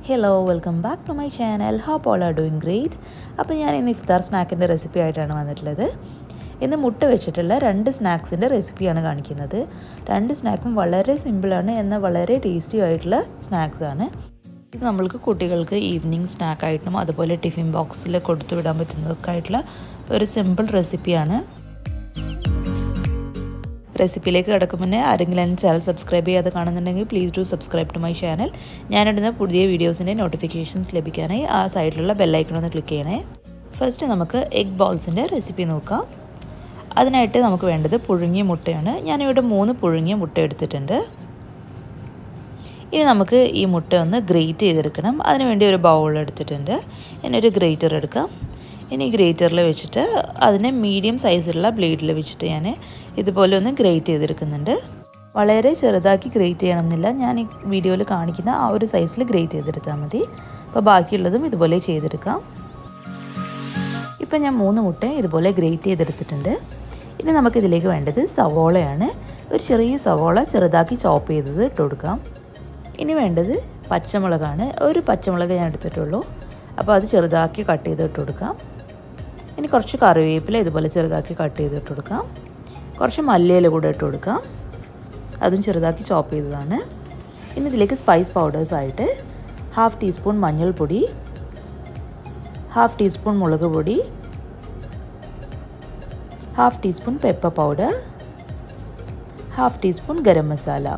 hello welcome back to my channel hope all are doing great അപ്പോൾ ഞാൻ ഇന്ന് ഇഫ്താർ സ്നാക്കിൻ്റെ recipe ആയിട്ടാണ് വന്നിട്ടുള്ളത് ഇന്ന് മുട്ട വെച്ചിട്ടുള്ള രണ്ട് സ്നാക്സിൻ്റെ റെസിപ്പിയാണ് കാണിക്കുന്നത് രണ്ട് സ്നാക്കും വളരെ സിമ്പിളാണ് എന്നാൽ വളരെ ടേസ്റ്റി ആയിട്ടുള്ള സ്നാക്സാണ് ഇത് നമ്മൾക്ക് കുട്ടികൾക്ക് ഈവനിങ് സ്നാക്കായിട്ടും അതുപോലെ ടിഫിൻ ബോക്സിൽ കൊടുത്തു വിടാൻ പറ്റുന്നതൊക്കെ ആയിട്ടുള്ള ഒരു സിമ്പിൾ റെസിപ്പിയാണ് റെസിപ്പിയിലേക്ക് കിടക്കും മുന്നേ ആരെങ്കിലും എൻ്റെ ചാനൽ സബ്സ്ക്രൈബ് ചെയ്യാതെ കാണുന്നുണ്ടെങ്കിൽ please do subscribe to my channel ഞാനിടുന്ന പുതിയ വീഡിയോസിൻ്റെ നോട്ടിഫിക്കേഷൻസ് ലഭിക്കാനായി ആ സൈഡിലുള്ള ബെല്ലൈക്കൺ ഒന്ന് ക്ലിക്ക് ചെയ്യണേ ഫസ്റ്റ് നമുക്ക് എഗ് ബോൾസിൻ്റെ റെസിപ്പി നോക്കാം അതിനായിട്ട് നമുക്ക് വേണ്ടത് പുഴുങ്ങിയ മുട്ടയാണ് ഞാനിവിടെ മൂന്ന് പുഴുങ്ങിയ മുട്ട എടുത്തിട്ടുണ്ട് ഇനി നമുക്ക് ഈ മുട്ട ഒന്ന് ഗ്രേറ്റ് ചെയ്തെടുക്കണം അതിനുവേണ്ടി ഒരു ബൗൾ എടുത്തിട്ടുണ്ട് ഇനി ഒരു ഗ്രേറ്റർ എടുക്കാം ഇനി ഗ്രേറ്ററിൽ വെച്ചിട്ട് അതിനെ മീഡിയം സൈസിലുള്ള ബ്ലേഡിൽ വെച്ചിട്ട് ഞാൻ ഇതുപോലെ ഒന്ന് ഗ്രേറ്റ് ചെയ്തെടുക്കുന്നുണ്ട് വളരെ ചെറുതാക്കി ഗ്രേറ്റ് ചെയ്യണമെന്നില്ല ഞാൻ ഈ വീഡിയോയിൽ കാണിക്കുന്ന ആ ഒരു സൈസിൽ ഗ്രേറ്റ് ചെയ്തെടുത്താൽ മതി അപ്പോൾ ബാക്കിയുള്ളതും ഇതുപോലെ ചെയ്തെടുക്കാം ഇപ്പം ഞാൻ മൂന്ന് മുട്ട ഇതുപോലെ ഗ്രേറ്റ് ചെയ്തെടുത്തിട്ടുണ്ട് ഇനി നമുക്കിതിലേക്ക് വേണ്ടത് സവോളയാണ് ഒരു ചെറിയ സവോള ചെറുതാക്കി ചോപ്പ് ചെയ്തത് ഇട്ട് കൊടുക്കാം ഇനി വേണ്ടത് പച്ചമുളകാണ് ഒരു പച്ചമുളക് ഞാൻ എടുത്തിട്ടുള്ളൂ അപ്പോൾ അത് ചെറുതാക്കി കട്ട് ചെയ്ത് ഇട്ട് കൊടുക്കാം ഇനി കുറച്ച് കറിവേപ്പില ഇതുപോലെ ചെറുതാക്കി കട്ട് ചെയ്ത് ഇട്ട് കൊടുക്കാം കുറച്ച് മല്ലിയില കൂടെ ഇട്ട് കൊടുക്കാം അതും ചെറുതാക്കി ചോപ്പ് ചെയ്തതാണ് ഇനി ഇതിലേക്ക് സ്പൈസ് പൗഡേഴ്സ് ആയിട്ട് ഹാഫ് ടീസ്പൂൺ മഞ്ഞൾപ്പൊടി ഹാഫ് ടീസ്പൂൺ മുളക് പൊടി half teaspoon pepper powder half teaspoon garam masala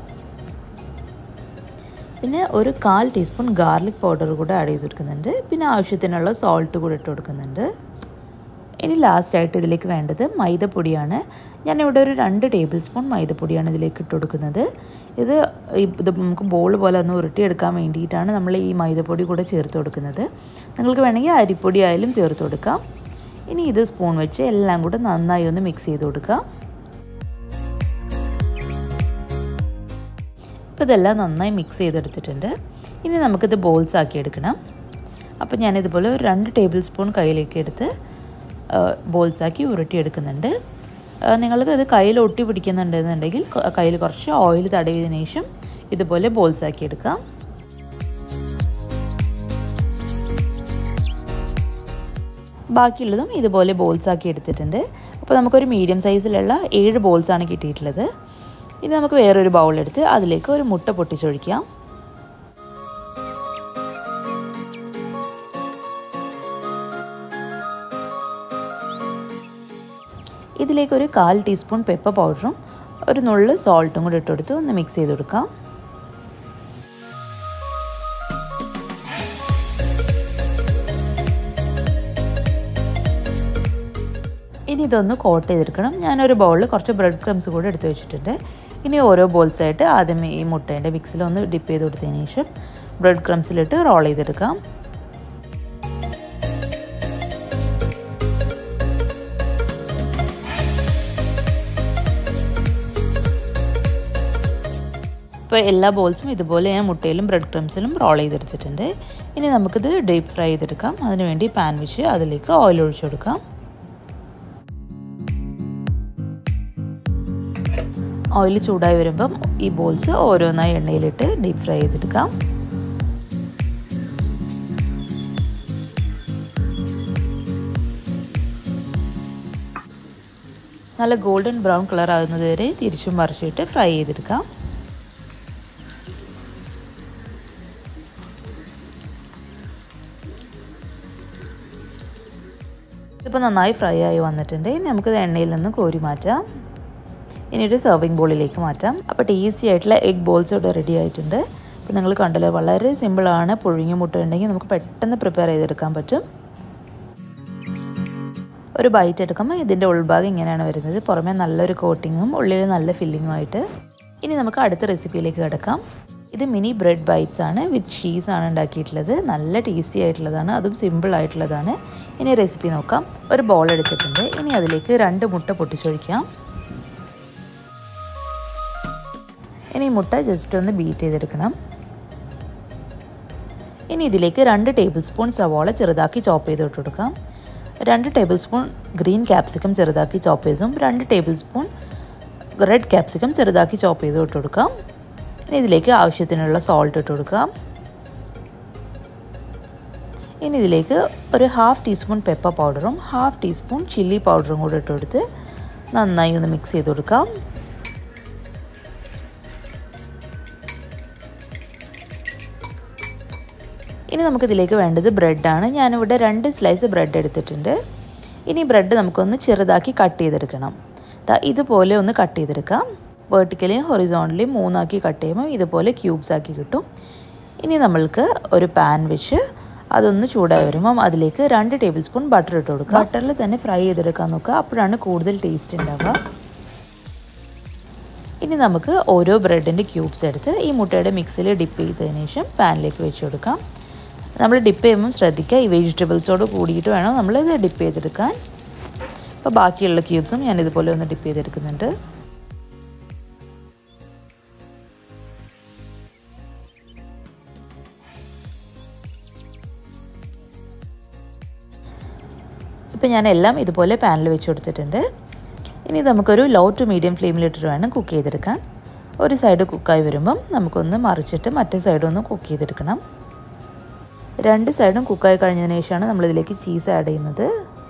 പിന്നെ ഒരു കാൽ ടീസ്പൂൺ ഗാർലിക് പൗഡർ കൂടെ ആഡ് ചെയ്ത് കൊടുക്കുന്നുണ്ട് പിന്നെ ആവശ്യത്തിനുള്ള സോൾട്ട് കൂടെ ഇട്ട് കൊടുക്കുന്നുണ്ട് ഇനി ലാസ്റ്റായിട്ട് ഇതിലേക്ക് വേണ്ടത് മൈദപ്പൊടിയാണ് ഞാനിവിടെ ഒരു രണ്ട് ടേബിൾ സ്പൂൺ മൈദപ്പൊടിയാണ് ഇതിലേക്ക് ഇട്ട് കൊടുക്കുന്നത് ഇത് ഇത് നമുക്ക് ബോൾ പോലെ ഒന്ന് ഉരുട്ടിയെടുക്കാൻ വേണ്ടിയിട്ടാണ് നമ്മൾ ഈ മൈദപ്പൊടി കൂടെ ചേർത്ത് കൊടുക്കുന്നത് നിങ്ങൾക്ക് വേണമെങ്കിൽ അരിപ്പൊടി ആയാലും ചേർത്ത് കൊടുക്കാം ഇനി ഇത് സ്പൂൺ വെച്ച് എല്ലാം കൂടെ നന്നായി ഒന്ന് മിക്സ് ചെയ്ത് കൊടുക്കാം ഇപ്പോൾ ഇതെല്ലാം നന്നായി മിക്സ് ചെയ്തെടുത്തിട്ടുണ്ട് ഇനി നമുക്കിത് ബോൾസ് ആക്കി എടുക്കണം അപ്പോൾ ഞാനിതുപോലെ ഒരു രണ്ട് ടേബിൾ സ്പൂൺ കയ്യിലേക്ക് എടുത്ത് ബോൾസാക്കി ഉരുട്ടിയെടുക്കുന്നുണ്ട് നിങ്ങൾക്ക് ഇത് കയ്യിൽ ഒട്ടി പിടിക്കുന്നുണ്ടെന്നുണ്ടെങ്കിൽ കയ്യിൽ കുറച്ച് ഓയിൽ തടവിയതിനു ശേഷം ഇതുപോലെ ബോൾസാക്കി എടുക്കാം ബാക്കിയുള്ളതും ഇതുപോലെ ബോൾസാക്കി എടുത്തിട്ടുണ്ട് അപ്പോൾ നമുക്കൊരു മീഡിയം സൈസിലുള്ള ഏഴ് ബോൾസാണ് കിട്ടിയിട്ടുള്ളത് ഇനി നമുക്ക് വേറൊരു ബൗൾ എടുത്ത് അതിലേക്ക് ഒരു മുട്ട പൊട്ടിച്ചൊഴിക്കാം ഇതിലേക്ക് ഒരു കാൽ ടീസ്പൂൺ പെപ്പർ പൗഡറും ഒരു നുള്ളു സോൾട്ടും കൂടി ഇട്ടെടുത്ത് ഒന്ന് മിക്സ് ചെയ്ത് കൊടുക്കാം ഇനി ഇതൊന്ന് കോട്ട് ചെയ്തെടുക്കണം ഞാനൊരു ബൗളിൽ കുറച്ച് ബ്രെഡ് ക്രംസ് കൂടെ എടുത്ത് വെച്ചിട്ടുണ്ട് ഇനി ഓരോ ബോൾസായിട്ട് ആദ്യം ഈ മുട്ടേൻ്റെ മിക്സിലൊന്ന് ഡിപ്പ് ചെയ്ത് കൊടുത്തതിന് ശേഷം ബ്രെഡ് ക്രംസിലിട്ട് റോൾ ചെയ്തെടുക്കാം ഇപ്പോൾ എല്ലാ ബോൾസും ഇതുപോലെ ഞാൻ മുട്ടയിലും ബ്രെഡ് ക്രംസിലും റോൾ ചെയ്തെടുത്തിട്ടുണ്ട് ഇനി നമുക്കിത് ഡീപ്പ് ഫ്രൈ ചെയ്തെടുക്കാം അതിനുവേണ്ടി പാൻ വെച്ച് അതിലേക്ക് ഓയിൽ ഒഴിച്ചു കൊടുക്കാം ഓയിൽ ചൂടായി വരുമ്പം ഈ ബോൾസ് ഓരോന്നായി എണ്ണയിലിട്ട് ഡീപ്പ് ഫ്രൈ ചെയ്തെടുക്കാം നല്ല ഗോൾഡൻ ബ്രൗൺ കളർ ആകുന്നത് വരെ തിരിച്ചും മറിച്ചിട്ട് ഫ്രൈ ചെയ്തെടുക്കാം ഇപ്പോൾ നന്നായി ഫ്രൈ ആയി വന്നിട്ടുണ്ട് ഇനി നമുക്കിത് എണ്ണയിൽ നിന്ന് കോരി മാറ്റാം ഇനി ഒരു സെർവിങ് ബോളിലേക്ക് മാറ്റാം അപ്പോൾ ടേസ്റ്റി ആയിട്ടുള്ള എഗ് ബോൾസ് ഇവിടെ റെഡി ആയിട്ടുണ്ട് അപ്പോൾ നിങ്ങൾ കണ്ടല്ലോ വളരെ സിമ്പിളാണ് പുഴുങ്ങിയ മുട്ട ഉണ്ടെങ്കിൽ നമുക്ക് പെട്ടെന്ന് പ്രിപ്പയർ ചെയ്തെടുക്കാൻ പറ്റും ഒരു ബൈറ്റ് എടുക്കുമ്പോൾ ഇതിൻ്റെ ഉൾഭാഗം ഇങ്ങനെയാണ് വരുന്നത് പുറമേ നല്ലൊരു കോട്ടിങ്ങും ഉള്ളിൽ നല്ല ഫില്ലിങ്ങും ആയിട്ട് ഇനി നമുക്ക് അടുത്ത റെസിപ്പിയിലേക്ക് കിടക്കാം ഇത് മിനി ബ്രെഡ് ബൈറ്റ്സ് ആണ് വിത്ത് ചീസ് ആണ് ഉണ്ടാക്കിയിട്ടുള്ളത് നല്ല ടേസ്റ്റി ആയിട്ടുള്ളതാണ് അതും സിമ്പിൾ ആയിട്ടുള്ളതാണ് ഇനി റെസിപ്പി നോക്കാം ഒരു ബോൾ എടുത്തിട്ടുണ്ട് ഇനി അതിലേക്ക് രണ്ട് മുട്ട പൊട്ടിച്ചൊഴിക്കാം ഇനി മുട്ട ജസ്റ്റ് ഒന്ന് ബീറ്റ് ചെയ്തെടുക്കണം ഇനി ഇതിലേക്ക് രണ്ട് ടേബിൾ സ്പൂൺ സവാള ചെറുതാക്കി ചോപ്പ് ചെയ്തിട്ട് കൊടുക്കാം രണ്ട് ടേബിൾ സ്പൂൺ ഗ്രീൻ ക്യാപ്സിക്കം ചെറുതാക്കി ചോപ്പ് ചെയ്തതും രണ്ട് ടേബിൾ സ്പൂൺ റെഡ് ക്യാപ്സിക്കം ചെറുതാക്കി ചോപ്പ് ചെയ്ത് ഇട്ട് കൊടുക്കാം ഇനി ഇതിലേക്ക് ആവശ്യത്തിനുള്ള സോൾട്ട് ഇട്ട് കൊടുക്കാം ഇനി ഇതിലേക്ക് ഒരു ഹാഫ് ടീസ്പൂൺ പെപ്പർ പൗഡറും ഹാഫ് ടീസ്പൂൺ ചില്ലി പൗഡറും കൂടെ ഇട്ട് കൊടുത്ത് നന്നായി ഒന്ന് മിക്സ് ചെയ്ത് കൊടുക്കാം ഇനി നമുക്കിതിലേക്ക് വേണ്ടത് ബ്രെഡാണ് ഞാനിവിടെ രണ്ട് സ്ലൈസ് ബ്രെഡ് എടുത്തിട്ടുണ്ട് ഇനി ബ്രെഡ് നമുക്കൊന്ന് ചെറുതാക്കി കട്ട് ചെയ്തെടുക്കണം ഇതുപോലെ ഒന്ന് കട്ട് ചെയ്തെടുക്കാം വേർട്ടിക്കലിയും ഹൊറിസോണ്ടലിയും മൂന്നാക്കി കട്ട് ചെയ്യുമ്പോൾ ഇതുപോലെ ക്യൂബ്സ് ആക്കി കിട്ടും ഇനി നമ്മൾക്ക് ഒരു പാൻ വെച്ച് അതൊന്ന് ചൂടായി വരുമ്പം അതിലേക്ക് രണ്ട് ടേബിൾ സ്പൂൺ ബട്ടർ ഇട്ട് കൊടുക്കുക ബട്ടറിൽ തന്നെ ഫ്രൈ ചെയ്തെടുക്കാൻ നോക്കുക അപ്പോഴാണ് കൂടുതൽ ടേസ്റ്റ് ഉണ്ടാവുക ഇനി നമുക്ക് ഓരോ ബ്രെഡിൻ്റെ ക്യൂബ്സ് എടുത്ത് ഈ മുട്ടയുടെ മിക്സിൽ ഡിപ്പ് ചെയ്തതിന് ശേഷം പാനിലേക്ക് വെച്ച് കൊടുക്കാം നമ്മൾ ഡിപ്പ് ചെയ്യുമ്പം ശ്രദ്ധിക്കുക ഈ വെജിറ്റബിൾസോട് കൂടിയിട്ട് വേണം നമ്മൾ ഇത് ഡിപ്പ് ചെയ്തെടുക്കാൻ അപ്പോൾ ബാക്കിയുള്ള ക്യൂബ്സും ഞാൻ ഇതുപോലെ ഒന്ന് ഡിപ്പ് ചെയ്തെടുക്കുന്നുണ്ട് ഇപ്പം ഞാൻ എല്ലാം ഇതുപോലെ പാനിൽ വെച്ച് കൊടുത്തിട്ടുണ്ട് ഇനി നമുക്കൊരു ലോ ടു മീഡിയം ഫ്ലെയിമിലിട്ടിട്ട് വേണം കുക്ക് ചെയ്തെടുക്കാൻ ഒരു സൈഡ് കുക്കായി വരുമ്പം നമുക്കൊന്ന് മറിച്ചിട്ട് മറ്റേ സൈഡ് ഒന്ന് കുക്ക് ചെയ്തെടുക്കണം രണ്ട് സൈഡും കുക്കായി കഴിഞ്ഞതിന് ശേഷമാണ് നമ്മളിതിലേക്ക് ചീസ് ആഡ് ചെയ്യുന്നത്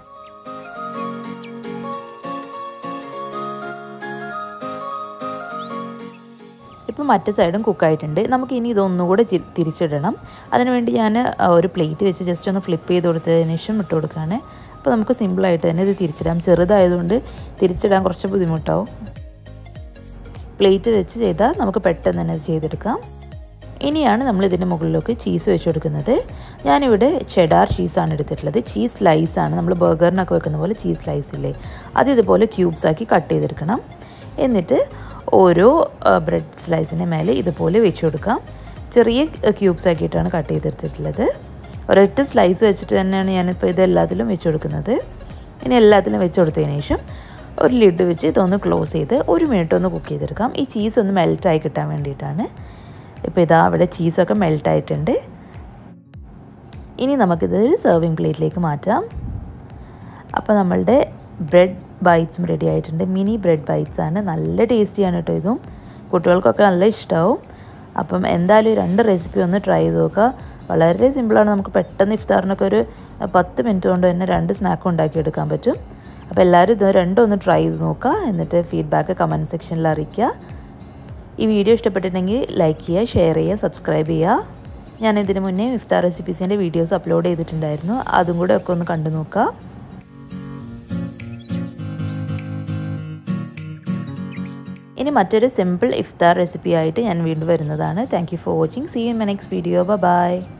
ഇപ്പോൾ മറ്റേ സൈഡും കുക്കായിട്ടുണ്ട് നമുക്ക് ഇനി ഇതൊന്നുകൂടെ തിരിച്ചിടണം അതിനുവേണ്ടി ഞാൻ ഒരു പ്ലേറ്റ് വെച്ച് ജസ്റ്റ് ഒന്ന് ഫ്ലിപ്പ് ചെയ്ത് കൊടുത്തതിന് ശേഷം ഇട്ട് കൊടുക്കുകയാണ് അപ്പോൾ നമുക്ക് സിമ്പിളായിട്ട് തന്നെ ഇത് തിരിച്ചിടാം ചെറുതായതുകൊണ്ട് തിരിച്ചിടാൻ കുറച്ച് ബുദ്ധിമുട്ടാവും പ്ലേറ്റ് വെച്ച് ചെയ്താൽ നമുക്ക് പെട്ടെന്ന് തന്നെ ചെയ്തെടുക്കാം ഇനിയാണ് നമ്മൾ ഇതിൻ്റെ മുകളിലേക്ക് ചീസ് വെച്ച് കൊടുക്കുന്നത് ഞാനിവിടെ ചെഡാർ ചീസാണ് എടുത്തിട്ടുള്ളത് ചീസ് സ്ലൈസാണ് നമ്മൾ ബർഗറിനൊക്കെ വെക്കുന്ന പോലെ ചീസ് സ്ലൈസ് ഇല്ലേ അത് ഇതുപോലെ ക്യൂബ്സ് ആക്കി കട്ട് ചെയ്തെടുക്കണം എന്നിട്ട് ഓരോ ബ്രെഡ് സ്ലൈസിൻ്റെ മേലെ ഇതുപോലെ വെച്ച് കൊടുക്കാം ചെറിയ ക്യൂബ്സ് ആക്കിയിട്ടാണ് കട്ട് ചെയ്തെടുത്തിട്ടുള്ളത് ഒരൊറ്റ സ്ലൈസ് വെച്ചിട്ട് തന്നെയാണ് ഞാനിപ്പോൾ ഇത് എല്ലാത്തിലും വെച്ച് കൊടുക്കുന്നത് ഇനി എല്ലാത്തിലും വെച്ച് കൊടുത്തതിന് ശേഷം ഒരു ലിഡ് വെച്ച് ഇതൊന്ന് ക്ലോസ് ചെയ്ത് ഒരു മിനിറ്റ് ഒന്ന് കുക്ക് ചെയ്തെടുക്കാം ഈ ചീസ് ഒന്ന് മെൽറ്റായി കിട്ടാൻ വേണ്ടിയിട്ടാണ് ഇപ്പോൾ ഇതാ അവിടെ ചീസൊക്കെ മെൽട്ടായിട്ടുണ്ട് ഇനി നമുക്കിത് ഒരു സെർവിങ് പ്ലേറ്റിലേക്ക് മാറ്റാം അപ്പോൾ നമ്മളുടെ ബ്രെഡ് ബൈറ്റ്സും റെഡി ആയിട്ടുണ്ട് മിനി ബ്രെഡ് ബൈറ്റ്സ് ആണ് നല്ല ടേസ്റ്റിയാണ് കേട്ടോ ഇതും കുട്ടികൾക്കൊക്കെ നല്ല ഇഷ്ടമാവും അപ്പം എന്തായാലും ഈ രണ്ട് റെസിപ്പി ഒന്ന് ട്രൈ ചെയ്ത് നോക്കുക വളരെ സിമ്പിളാണ് നമുക്ക് പെട്ടെന്ന് ഇഫ്താറിനൊക്കെ ഒരു പത്ത് മിനിറ്റ് കൊണ്ട് തന്നെ രണ്ട് സ്നാക്കും ഉണ്ടാക്കിയെടുക്കാൻ പറ്റും അപ്പോൾ എല്ലാവരും ഇത് രണ്ടും ഒന്ന് ട്രൈ ചെയ്ത് നോക്കുക എന്നിട്ട് ഫീഡ്ബാക്ക് കമൻറ്റ് സെക്ഷനിൽ അറിയിക്കുക ഈ വീഡിയോ ഇഷ്ടപ്പെട്ടിട്ടുണ്ടെങ്കിൽ ലൈക്ക് ചെയ്യുക ഷെയർ ചെയ്യുക സബ്സ്ക്രൈബ് ചെയ്യുക ഞാൻ ഇതിന് മുന്നേ ഇഫ്താർ റെസിപ്പീസിൻ്റെ വീഡിയോസ് അപ്ലോഡ് ചെയ്തിട്ടുണ്ടായിരുന്നു അതും കൂടെ ഒക്കെ ഒന്ന് കണ്ടു നോക്കുക ഇനി മറ്റൊരു സിമ്പിൾ ഇഫ്താർ റെസിപ്പി ആയിട്ട് ഞാൻ വീണ്ടും വരുന്നതാണ് thank you for watching see in my next video by